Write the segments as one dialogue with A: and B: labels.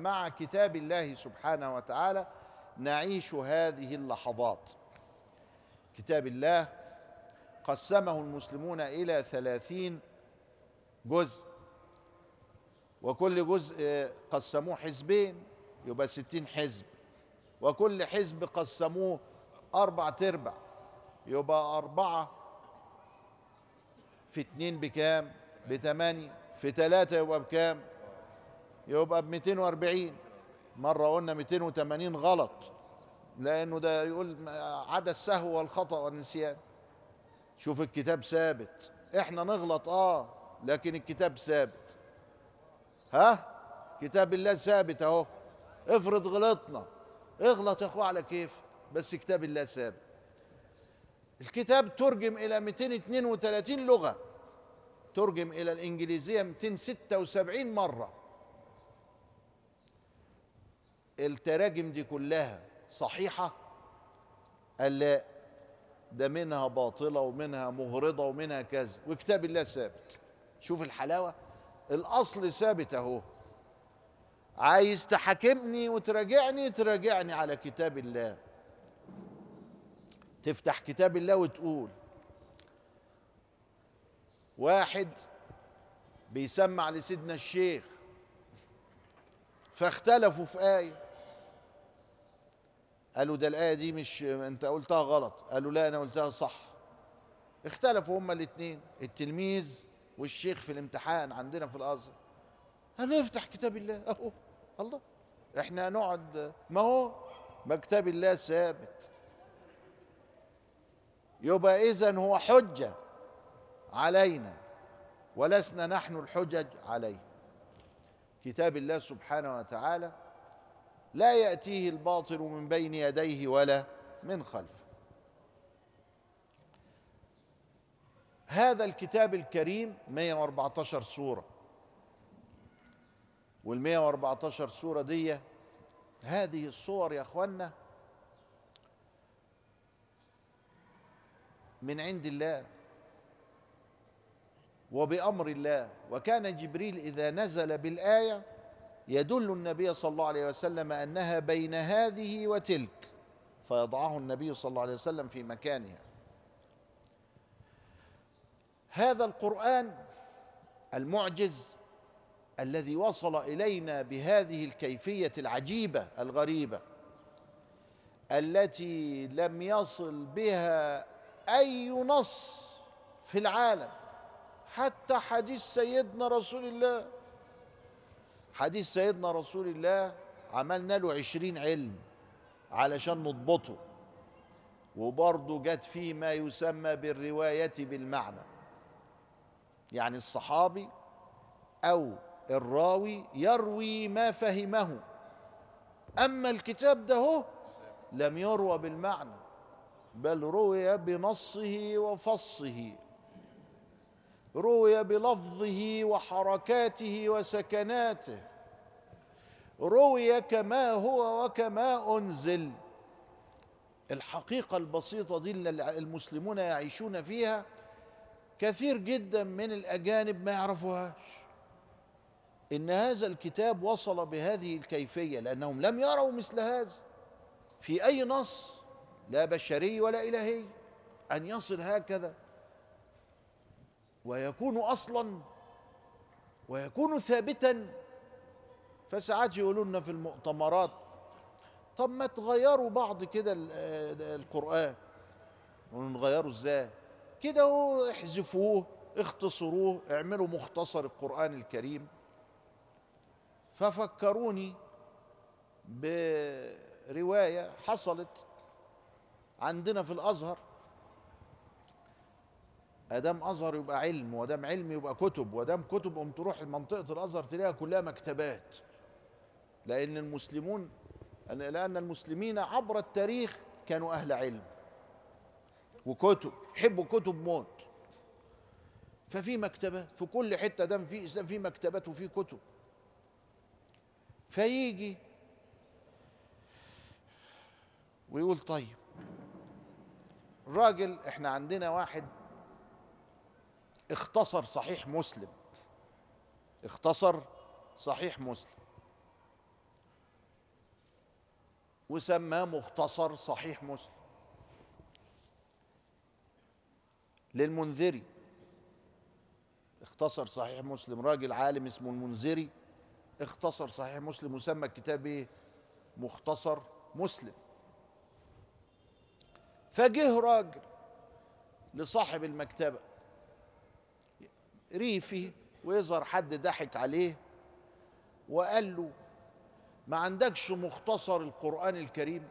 A: فمع كتاب الله سبحانه وتعالى نعيش هذه اللحظات كتاب الله قسمه المسلمون إلى ثلاثين جزء وكل جزء قسموه حزبين يبقى ستين حزب وكل حزب قسموه أربع تربع يبقى أربعة في اتنين بكام بتمانية في تلاتة يبقى بكام يبقى ب 240 مرة قلنا 280 غلط لأنه ده يقول عدا السهو والخطأ والنسيان شوف الكتاب ثابت احنا نغلط اه لكن الكتاب ثابت ها كتاب الله ثابت اهو افرض غلطنا اغلط يا اخوة على كيف بس كتاب الله ثابت الكتاب ترجم الى 232 لغة ترجم الى الانجليزية 276 مرة التراجم دي كلها صحيحة قال لا ده منها باطلة ومنها مغرضة ومنها كذا وكتاب الله ثابت شوف الحلاوة الأصل ثابت أهو عايز تحاكمني وتراجعني تراجعني على كتاب الله تفتح كتاب الله وتقول واحد بيسمع لسيدنا الشيخ فاختلفوا في آية قالوا ده الآية دي مش أنت قلتها غلط قالوا لا أنا قلتها صح اختلفوا هما الاثنين التلميذ والشيخ في الامتحان عندنا في الأزهر هنفتح كتاب الله أهو الله احنا هنقعد ما هو ما كتاب الله ثابت يبقى إذا هو حجة علينا ولسنا نحن الحجج عليه كتاب الله سبحانه وتعالى لا يأتيه الباطل من بين يديه ولا من خلفه هذا الكتاب الكريم 114 سورة وال 114 سورة دي هذه الصور يا اخوانا من عند الله وبأمر الله وكان جبريل إذا نزل بالآية يدل النبي صلى الله عليه وسلم أنها بين هذه وتلك فيضعه النبي صلى الله عليه وسلم في مكانها هذا القرآن المعجز الذي وصل إلينا بهذه الكيفية العجيبة الغريبة التي لم يصل بها أي نص في العالم حتى حديث سيدنا رسول الله حديث سيدنا رسول الله عملنا له عشرين علم علشان نضبطه وبرضه جت فيه ما يسمى بالرواية بالمعنى يعني الصحابي أو الراوي يروي ما فهمه أما الكتاب ده هو لم يروى بالمعنى بل روي بنصه وفصه روي بلفظه وحركاته وسكناته روي كما هو وكما انزل الحقيقه البسيطه دي اللي المسلمون يعيشون فيها كثير جدا من الاجانب ما يعرفوهاش ان هذا الكتاب وصل بهذه الكيفيه لانهم لم يروا مثل هذا في اي نص لا بشري ولا الهي ان يصل هكذا ويكون اصلا ويكون ثابتا فساعات يقولوا لنا في المؤتمرات طب ما تغيروا بعض كده القران ونغيره ازاي كده هو احذفوه اختصروه اعملوا مختصر القران الكريم ففكروني بروايه حصلت عندنا في الازهر ادام ازهر يبقى علم ودام علم يبقى كتب ودام كتب قوم تروح منطقه الازهر تلاقيها كلها مكتبات لان المسلمون لان المسلمين عبر التاريخ كانوا اهل علم وكتب يحبوا كتب موت ففي مكتبات في كل حته دام في اسلام في مكتبات وفي كتب فيجي ويقول طيب الراجل احنا عندنا واحد اختصر صحيح مسلم اختصر صحيح مسلم وسماه مختصر صحيح مسلم للمنذري اختصر صحيح مسلم راجل عالم اسمه المنذري اختصر صحيح مسلم وسمى الكتاب ايه مختصر مسلم فجه راجل لصاحب المكتبة ريفي ويظهر حد ضحك عليه وقال له ما عندكش مختصر القرآن الكريم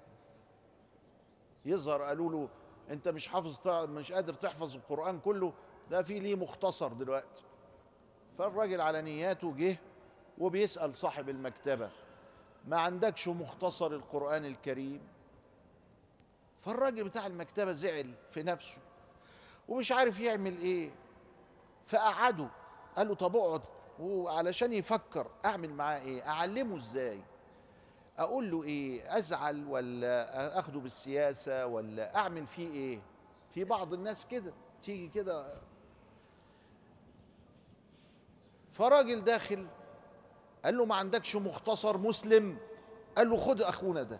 A: يظهر قالوا له انت مش حافظ مش قادر تحفظ القرآن كله ده في ليه مختصر دلوقتي فالراجل على نياته جه وبيسأل صاحب المكتبة ما عندكش مختصر القرآن الكريم فالراجل بتاع المكتبة زعل في نفسه ومش عارف يعمل ايه فقعده قال له طب اقعد وعلشان يفكر اعمل معاه ايه اعلمه ازاي اقول له ايه ازعل ولا اخده بالسياسه ولا اعمل فيه ايه في بعض الناس كده تيجي كده فراجل داخل قال له ما عندكش مختصر مسلم قال له خد اخونا ده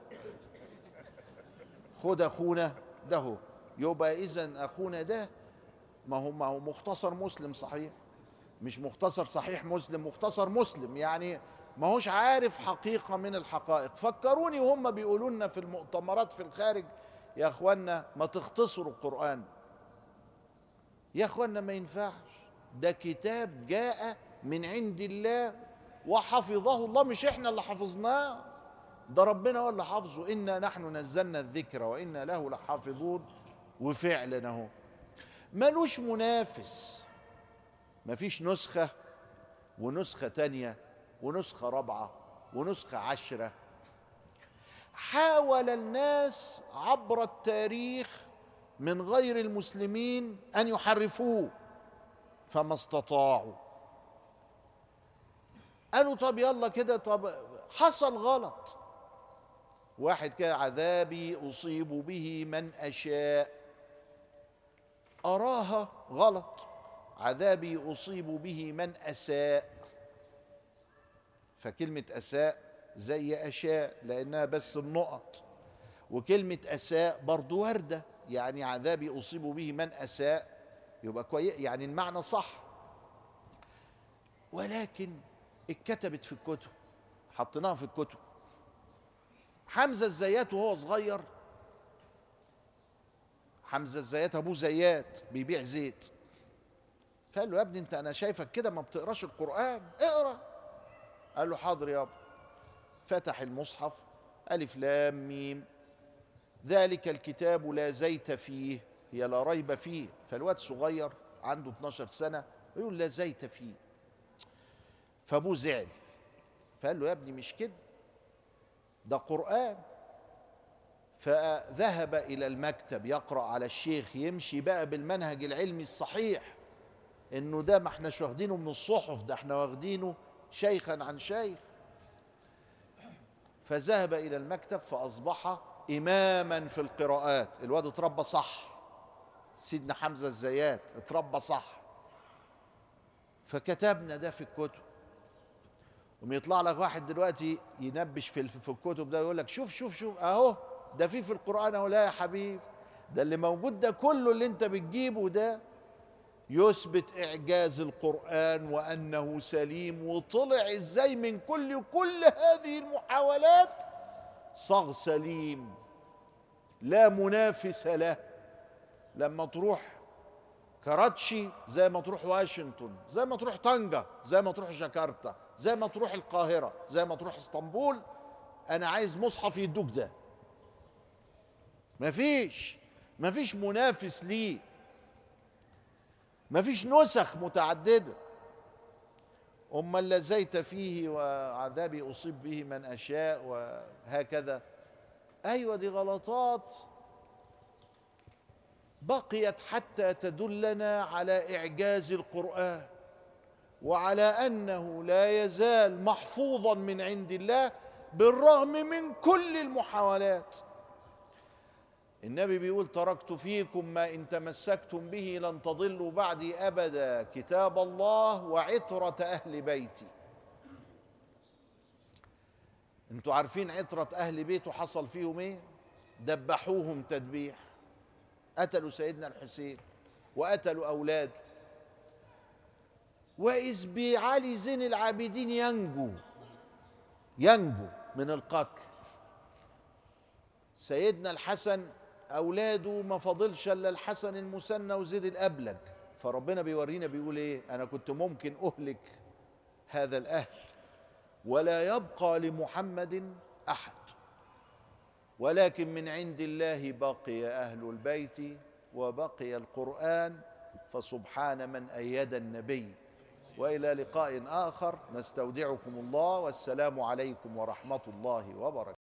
A: خد اخونا ده هو يبقى اذا اخونا ده ما هو ما هو مختصر مسلم صحيح مش مختصر صحيح مسلم مختصر مسلم يعني ما هوش عارف حقيقه من الحقائق فكروني وهم بيقولوا لنا في المؤتمرات في الخارج يا اخوانا ما تختصروا القران يا اخوانا ما ينفعش ده كتاب جاء من عند الله وحفظه الله مش احنا اللي حفظناه ده ربنا هو اللي حافظه انا نحن نزلنا الذكر وانا له لحافظون وفعلا اهو ملوش منافس مفيش نسخه ونسخه تانيه ونسخه رابعه ونسخه عشره حاول الناس عبر التاريخ من غير المسلمين ان يحرفوه فما استطاعوا قالوا طب يلا كده طب حصل غلط واحد كده عذابي اصيب به من اشاء اراها غلط عذابي اصيب به من اساء فكلمه اساء زي اشاء لانها بس النقط وكلمه اساء برضو ورده يعني عذابي اصيب به من اساء يبقى كويس يعني المعنى صح ولكن اتكتبت في الكتب حطيناها في الكتب حمزه الزيات وهو صغير حمزه الزيات ابوه زيات بيبيع زيت فقال له يا ابني انت انا شايفك كده ما بتقراش القران اقرا قال له حاضر يابا فتح المصحف الف لام ميم ذلك الكتاب لا زيت فيه هي لا ريب فيه فالواد صغير عنده 12 سنه يقول لا زيت فيه فابوه زعل فقال له يا ابني مش كده ده قرآن فذهب إلى المكتب يقرأ على الشيخ يمشي بقى بالمنهج العلمي الصحيح إنه ده ما احناش واخدينه من الصحف ده احنا واخدينه شيخا عن شيخ فذهب إلى المكتب فأصبح إماما في القراءات الواد اتربى صح سيدنا حمزة الزيات اتربى صح فكتبنا ده في الكتب ويطلع لك واحد دلوقتي ينبش في في الكتب ده ويقول لك شوف شوف شوف اهو ده في في القران اهو لا يا حبيبي ده اللي موجود ده كله اللي انت بتجيبه ده يثبت اعجاز القران وانه سليم وطلع ازاي من كل كل هذه المحاولات صاغ سليم لا منافس له لما تروح كراتشي زي ما تروح واشنطن زي ما تروح طنجة زي ما تروح جاكرتا زي ما تروح القاهرة زي ما تروح اسطنبول أنا عايز مصحف يدوك ده مفيش مفيش منافس ليه مفيش نسخ متعددة أما لزيت فيه وعذابي أصيب به من أشاء وهكذا أيوة دي غلطات بقيت حتى تدلنا على إعجاز القرآن وعلى انه لا يزال محفوظا من عند الله بالرغم من كل المحاولات النبي بيقول تركت فيكم ما ان تمسكتم به لن تضلوا بعدي ابدا كتاب الله وعتره اهل بيتي انتوا عارفين عطرة أهل بيته حصل فيهم ايه دبحوهم تدبيح قتلوا سيدنا الحسين وقتلوا أولاده وإذ بعلي زين العابدين ينجو ينجو من القتل سيدنا الحسن أولاده ما فاضلش إلا الحسن المثنى وزيد الأبلج فربنا بيورينا بيقول إيه أنا كنت ممكن أهلك هذا الأهل ولا يبقى لمحمد أحد ولكن من عند الله بقي أهل البيت وبقي القرآن فسبحان من أيد النبي والى لقاء اخر نستودعكم الله والسلام عليكم ورحمه الله وبركاته